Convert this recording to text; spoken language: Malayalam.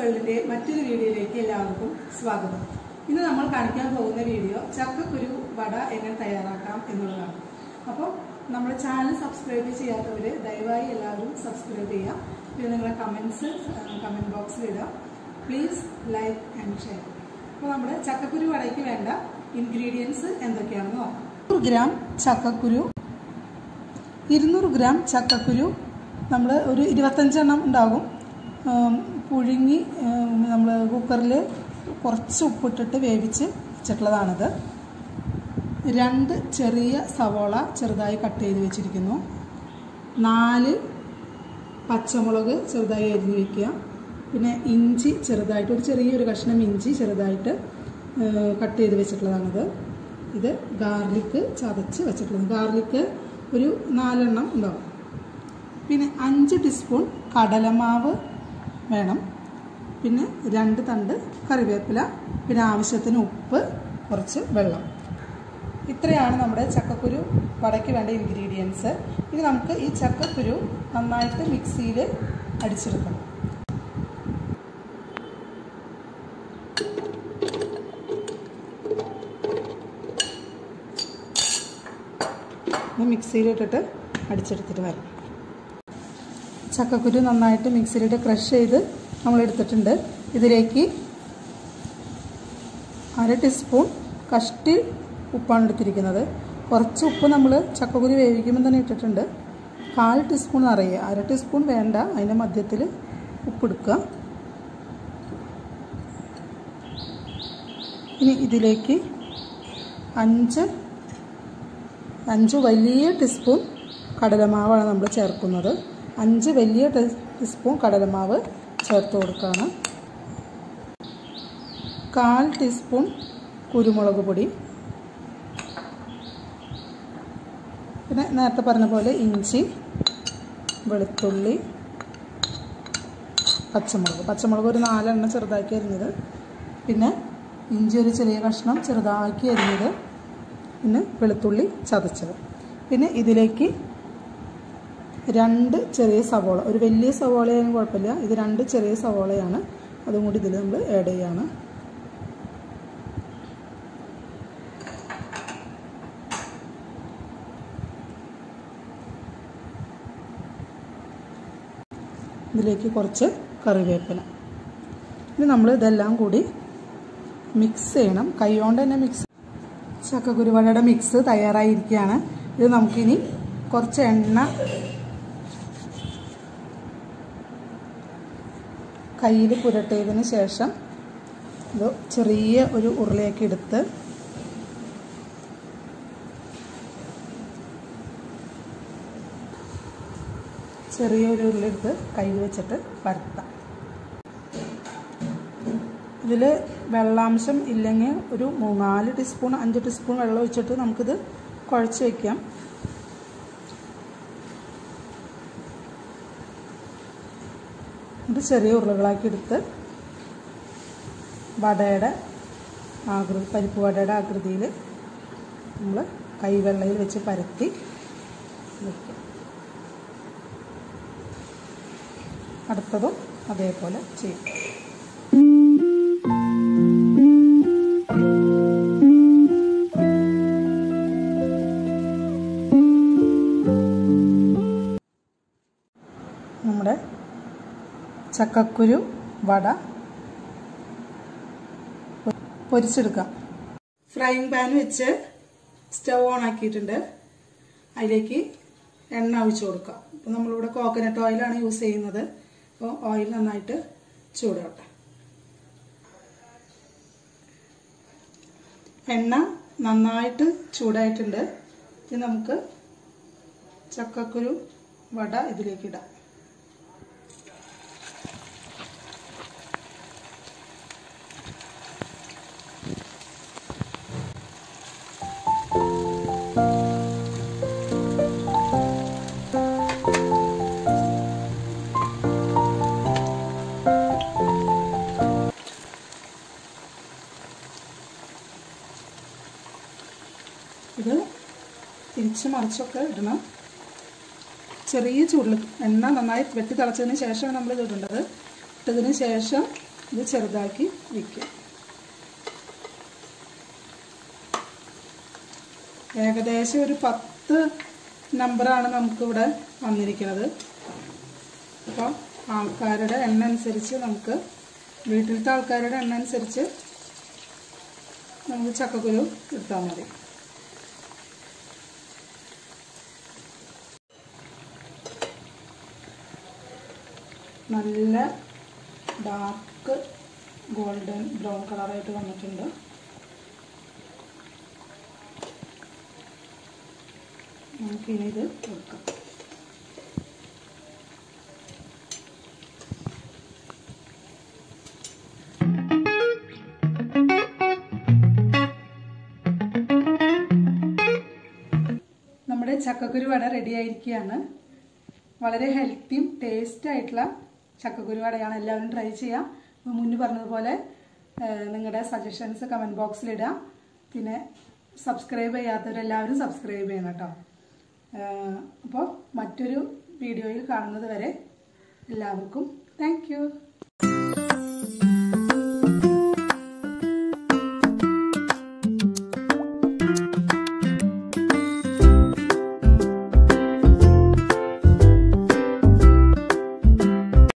വേൾഡിന്റെ മറ്റൊരു വീഡിയോയിലേക്ക് എല്ലാവർക്കും സ്വാഗതം ഇന്ന് നമ്മൾ കാണിക്കാൻ പോകുന്ന വീഡിയോ ചക്കക്കുരു വട എങ്ങനെ തയ്യാറാക്കാം എന്നുള്ളതാണ് അപ്പോൾ നമ്മുടെ ചാനൽ സബ്സ്ക്രൈബ് ചെയ്യാത്തവർ ദയവായി എല്ലാവരും സബ്സ്ക്രൈബ് ചെയ്യുക പിന്നെ നിങ്ങളുടെ കമൻസ് കമൻറ്റ് ബോക്സിൽ ഇടുക പ്ലീസ് ലൈക്ക് ആൻഡ് ഷെയർ അപ്പോൾ നമ്മുടെ ചക്കക്കുരു വടയ്ക്ക് വേണ്ട ഇൻഗ്രീഡിയൻസ് എന്തൊക്കെയാണെന്ന് നോക്കാം നൂറ് ഗ്രാം ചക്കക്കുരു ഇരുന്നൂറ് ഗ്രാം ചക്കക്കുരു നമ്മൾ ഒരു ഇരുപത്തഞ്ചെണ്ണം ഉണ്ടാകും ഉം, പുഴുങ്ങി നമ്മൾ കുക്കറിൽ കുറച്ച് ഉപ്പിട്ടിട്ട് വേവിച്ച് വെച്ചിട്ടുള്ളതാണിത് രണ്ട് ചെറിയ സവോള ചെറുതായി കട്ട് ചെയ്ത് വെച്ചിരിക്കുന്നു നാല് പച്ചമുളക് ചെറുതായി അരിഞ്ഞ് വെക്കുക പിന്നെ ഇഞ്ചി ചെറുതായിട്ട് ഒരു ചെറിയൊരു കഷ്ണം ഇഞ്ചി ചെറുതായിട്ട് കട്ട് ചെയ്ത് വെച്ചിട്ടുള്ളതാണിത് ഇത് ഗാർലിക്ക് ചതച്ച് വെച്ചിട്ടുള്ളത് ഗാർലിക്ക് ഒരു നാലെണ്ണം ഉണ്ടാവും പിന്നെ അഞ്ച് ടീസ്പൂൺ കടലമാവ് വേണം പിന്നെ രണ്ട് തണ്ട് കറിവേപ്പില പിന്നെ ആവശ്യത്തിന് ഉപ്പ് കുറച്ച് വെള്ളം ഇത്രയാണ് നമ്മുടെ ചക്കക്കുരു വടയ്ക്ക് വേണ്ട ഇൻഗ്രീഡിയൻസ് ഇനി നമുക്ക് ഈ ചക്കക്കുരു നന്നായിട്ട് മിക്സിയിൽ അടിച്ചെടുക്കണം മിക്സിയിലിട്ടിട്ട് അടിച്ചെടുത്തിട്ട് വരാം ചക്കക്കുരു നന്നായിട്ട് മിക്സിയിലിട്ട് ക്രഷ് ചെയ്ത് നമ്മൾ എടുത്തിട്ടുണ്ട് ഇതിലേക്ക് അര ടീസ്പൂൺ കഷ്ടി ഉപ്പാണ് എടുത്തിരിക്കുന്നത് കുറച്ച് ഉപ്പ് നമ്മൾ ചക്കക്കുരു വേവിക്കുമ്പോൾ തന്നെ ഇട്ടിട്ടുണ്ട് കാൽ ടീസ്പൂൺ നിറയെ അര ടീസ്പൂൺ വേണ്ട അതിൻ്റെ മധ്യത്തിൽ ഉപ്പെടുക്കുക ഇനി ഇതിലേക്ക് അഞ്ച് അഞ്ച് വലിയ ടീസ്പൂൺ കടലമാവാണ് നമ്മൾ ചേർക്കുന്നത് അഞ്ച് വലിയ ടീസ്പൂൺ കടലമാവ് ചേർത്ത് കൊടുക്കുകയാണ് കാൽ ടീസ്പൂൺ കുരുമുളക് പൊടി പിന്നെ നേരത്തെ പറഞ്ഞ പോലെ ഇഞ്ചി വെളുത്തുള്ളി പച്ചമുളക് പച്ചമുളക് ഒരു നാലെണ്ണം ചെറുതാക്കി അരിഞ്ഞത് പിന്നെ ഇഞ്ചി ഒരു ചെറിയ കഷ്ണം ചെറുതാക്കി അരിഞ്ഞത് പിന്നെ വെളുത്തുള്ളി ചതച്ചത് പിന്നെ ഇതിലേക്ക് രണ്ട് ചെറിയ സവോള ഒരു വലിയ സവോളയായാലും കുഴപ്പമില്ല ഇത് രണ്ട് ചെറിയ സവോളയാണ് അതും കൂടി ഇതിൽ നമ്മൾ ആഡ് ചെയ്യാണ് ഇതിലേക്ക് കുറച്ച് കറിവേപ്പില ഇനി നമ്മൾ ഇതെല്ലാം കൂടി മിക്സ് ചെയ്യണം കൈകൊണ്ട് തന്നെ മിക്സ് ചക്കക്കുരുവടയുടെ മിക്സ് തയ്യാറായിരിക്കുകയാണ് ഇത് നമുക്കിനി കുറച്ച് എണ്ണ കയ്യിൽ പുരട്ടിയതിന് ശേഷം ഇത് ചെറിയ ഒരു ഉരുളയൊക്കെ എടുത്ത് ചെറിയൊരു ഉരുളെടുത്ത് കയ്യിൽ വെച്ചിട്ട് പരത്താം ഇതിൽ വെള്ളാംശം ഇല്ലെങ്കിൽ ഒരു മൂന്നാല് ടീസ്പൂൺ അഞ്ച് ടീസ്പൂൺ വെള്ളം ഒഴിച്ചിട്ട് നമുക്കിത് കുഴച്ച് വയ്ക്കാം ഇത് ചെറിയ ഉരുളകളാക്കി എടുത്ത് വടയുടെ ആകൃതി പരിപ്പ് വടയുടെ ആകൃതിയിൽ നമ്മൾ കൈവെള്ളയിൽ വെച്ച് പരത്തി വയ്ക്കാം അടുത്തതും അതേപോലെ ചെയ്യും നമ്മുടെ ചക്കക്കുരു വട പൊരിച്ചെടുക്കാം ഫ്രൈങ് പാൻ വെച്ച് സ്റ്റവ് ഓൺ ആക്കിയിട്ടുണ്ട് അതിലേക്ക് എണ്ണ ഒഴിച്ചു കൊടുക്കാം അപ്പോൾ നമ്മളിവിടെ കോക്കനട്ട് ഓയിലാണ് യൂസ് ചെയ്യുന്നത് അപ്പോൾ ഓയിൽ നന്നായിട്ട് ചൂടാവട്ടെ എണ്ണ നന്നായിട്ട് ചൂടായിട്ടുണ്ട് ഇനി നമുക്ക് ചക്കക്കുരു വട ഇതിലേക്ക് ഇടാം ഇത് തിരിച്ച് മറിച്ചൊക്കെ ഇടണം ചെറിയ ചൂടിൽ എണ്ണ നന്നായി വെട്ടി തിളച്ചതിന് ശേഷമാണ് നമ്മൾ ഇത് ഇടേണ്ടത് ഇട്ടതിന് ശേഷം ഇത് ചെറുതാക്കി വയ്ക്കുക ഏകദേശം ഒരു പത്ത് നമ്പറാണ് നമുക്കിവിടെ വന്നിരിക്കുന്നത് അപ്പോൾ ആൾക്കാരുടെ എണ്ണം അനുസരിച്ച് നമുക്ക് വീട്ടിലത്തെ ആൾക്കാരുടെ എണ്ണം അനുസരിച്ച് നമുക്ക് ചക്കക്കുരു എടുത്താൽ മതി നല്ല ഡാർക്ക് ഗോൾഡൻ ബ്രൗൺ കളറായിട്ട് വന്നിട്ടുണ്ട് നമുക്കിനി ഇത് കൊടുക്കാം നമ്മുടെ ചക്കക്കുരു വട റെഡി ആയിരിക്കുകയാണ് വളരെ ഹെൽത്തിയും ടേസ്റ്റ് ആയിട്ടുള്ള ചക്കക്കുരു വടയാണ് എല്ലാവരും ട്രൈ ചെയ്യാം അപ്പോൾ മുന്നേ പറഞ്ഞതുപോലെ നിങ്ങളുടെ സജഷൻസ് കമൻറ്റ് ബോക്സിലിടാം പിന്നെ സബ്സ്ക്രൈബ് ചെയ്യാത്തവരെല്ലാവരും സബ്സ്ക്രൈബ് ചെയ്യണം കേട്ടോ അപ്പോൾ മറ്റൊരു വീഡിയോയിൽ കാണുന്നത് വരെ എല്ലാവർക്കും താങ്ക്